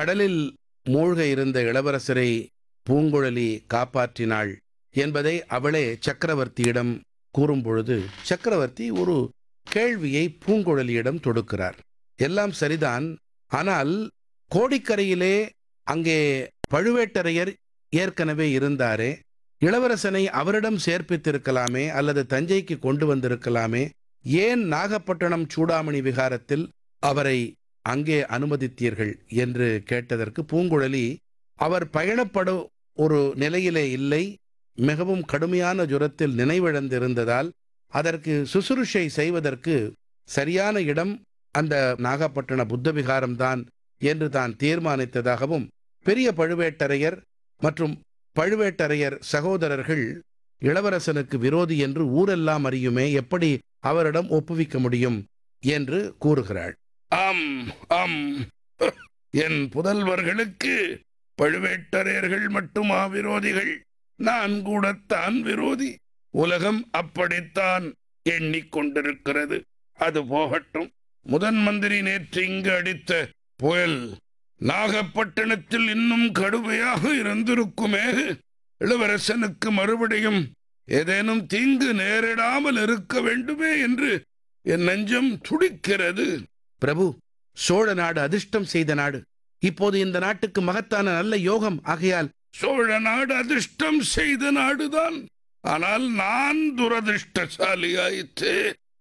கடலில் மூழ்க இருந்த இளவரசரை பூங்குழலி காப்பாற்றினாள் என்பதை அவளே சக்கரவர்த்தியிடம் கூறும்பொழுது சக்கரவர்த்தி ஒரு கேள்வியை பூங்குழலியிடம் தொடுக்கிறார் எல்லாம் சரிதான் ஆனால் கோடிக்கரையிலே அங்கே பழுவேட்டரையர் ஏற்கனவே இருந்தாரே இளவரசனை அவரிடம் சேர்ப்பித்திருக்கலாமே அல்லது தஞ்சைக்கு கொண்டு வந்திருக்கலாமே ஏன் நாகப்பட்டினம் சூடாமணி விகாரத்தில் அவரை அங்கே அனுமதித்தீர்கள் என்று கேட்டதற்கு பூங்குழலி அவர் பயணப்படும் ஒரு நிலையிலே இல்லை மிகவும் கடுமையான ஜுரத்தில் நினைவிழந்திருந்ததால் அதற்கு சுசுருஷை செய்வதற்கு சரியான இடம் அந்த நாகப்பட்டின புத்த விகாரம்தான் என்று தான் தீர்மானித்ததாகவும் பெரிய பழுவேட்டரையர் மற்றும் பழுவேட்டரையர் சகோதரர்கள் இளவரசனுக்கு விரோதி என்று ஊரெல்லாம் அறியுமே எப்படி அவரிடம் ஒப்புவிக்க முடியும் என்று கூறுகிறாள் ஆம் ஆம் என் புதல்வர்களுக்கு பழுவேட்டரையர்கள் மட்டுமா விரோதிகள் நான் கூடத்தான் விரோதி உலகம் அப்படித்தான் எண்ணிக்கொண்டிருக்கிறது அது போகட்டும் முதன் மந்திரி நேற்று இங்கு அடித்த புயல் நாகப்பட்டினத்தில் இன்னும் கடுமையாக இருந்திருக்குமே இளவரசனுக்கு மறுபடியும் ஏதேனும் தீங்கு நேரிடாமல் இருக்க வேண்டுமே என்று என் நெஞ்சம் துடிக்கிறது பிரபு சோழ நாடு அதிர்ஷ்டம் செய்த நாடு இப்போது இந்த நாட்டுக்கு மகத்தான நல்ல யோகம் ஆகையால் சோழ நாடு அதிர்ஷ்டம் செய்த நாடுதான் ஆனால் நான் துரதிருஷ்டசாலியாயிற்றே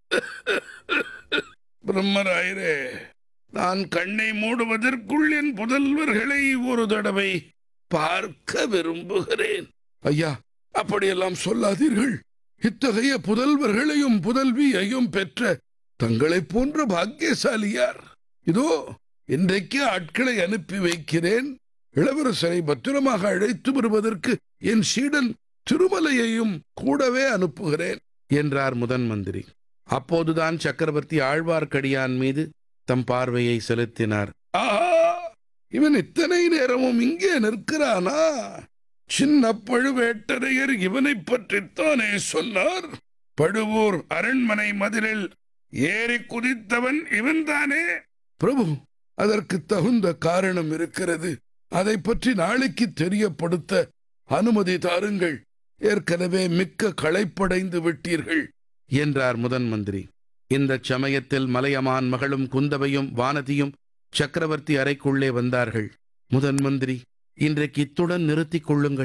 பிரம்மராயரே நான் கண்ணை மூடுவதற்குள் என் புதல்வர்களை ஒரு தடவை பார்க்க விரும்புகிறேன் ஐயா அப்படியெல்லாம் சொல்லாதீர்கள் இத்தகைய புதல்வர்களையும் புதல்வியையும் பெற்ற தங்களைப் போன்ற பாக்கியசாலியார் இதோ இன்றைக்கு ஆட்களை அனுப்பி வைக்கிறேன் இளவரசரை பத்திரமாக அழைத்து வருவதற்கு என் சீடன் திருமலையையும் கூடவே அனுப்புகிறேன் என்றார் முதன் மந்திரி அப்போதுதான் சக்கரவர்த்தி ஆழ்வார்க்கடியான் மீது தம் பார்வையை செலுத்தினார் ஆஹா இவன் இத்தனை நேரமும் இங்கே நிற்கிறானா சின்ன பழுவேட்டரையர் இவனை பற்றித்தானே சொன்னார் பழுவூர் அரண்மனை மதிலில் ஏறி குதித்தவன் இவன்தானே பிரபு அதற்கு தகுந்த காரணம் இருக்கிறது அதை பற்றி நாளைக்கு தெரியப்படுத்த அனுமதி தாருங்கள் ஏற்கனவே மிக்க களைப்படைந்து விட்டீர்கள் என்றார் முதன் மந்திரி இந்தச் சமயத்தில் மலையமான் மகளும் குந்தவையும் வானதியும் சக்கரவர்த்தி அறைக்குள்ளே வந்தார்கள் முதன் மந்திரி இன்றைக்கு இத்துடன் நிறுத்திக் கொள்ளுங்கள்